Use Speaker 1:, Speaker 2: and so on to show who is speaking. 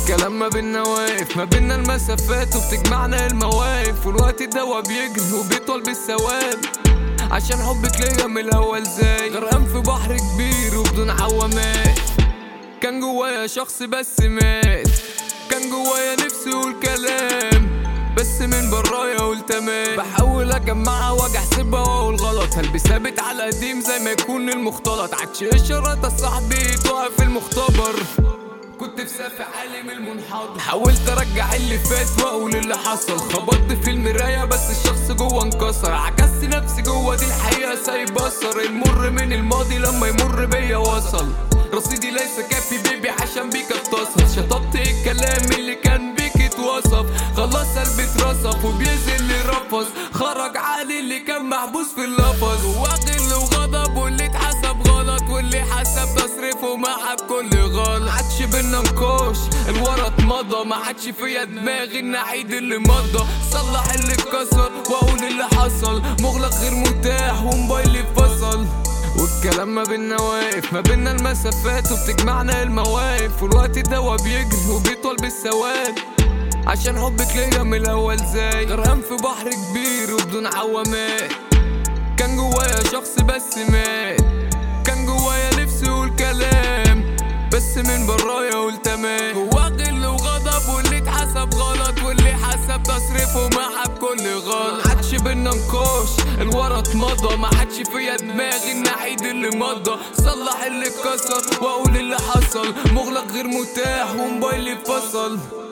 Speaker 1: والكلام ما بينا واقف ما بينا المسافات وبتجمعنا المواقف والوقت الدوا بيجري وبيطول بالثواب عشان حبك ليا من الاول زي غرقان في بحر كبير وبدون عوامات كان جوايا شخص بس مات كان جوايا نفسي اقول كلام بس من برايا قلت تمام بحاول اجمعها واجي احسبها واقول غلط قلبي ثابت على قديم زي ما يكون المختلط عكش اشارات صاحبي تقع في المختبر كنت في سقف عالم المنحدر حاولت ارجع اللي فات واقول اللي حصل خبطت في المرايه بس الشخص جوه انكسر عكست نفسي جوه دي الحقيقه سايب اثر المر من الماضي لما يمر بيا وصل رصيدي ليس كافي بيبي عشان بيك اتصل شطبت الكلام اللي كان بيك اتوصف خلاص قلبي اترصف وبينزل اللي رفض خرج عقلي اللي كان محبوس في اللفظ وغل وغضب واللي اتحسب غلط واللي حسب تصريفه مع بكل غلط عادش بينا نقاش الورا اتمضى ما عادش فيا دماغي ان اعيد اللي مضى صلح اللي اتكسر واقول اللي حصل مغلق غير متاح وموبايلي فصل والكلام ما بينا واقف ما بينا المسافات وبتجمعنا المواقف والوقت الدوا بيجري وبيطول بالثواب عشان حبك ليا من الاول زي غرقان في بحر كبير وبدون عوامات كان جوايا شخص بس مات كان جوايا نفسي اقول كلام بس من برايا قلت تمام جوا غل وغضب واللي اتحسب غلط واللي حسب تصريفه مع بكل غلط عادش بينا نقاش الورا اتمضى ما عادش فيا دماغي ان اعيد اللي مضى صلح اللي اتكسر واقول اللي حصل مغلق غير متاح وموبايلي فصل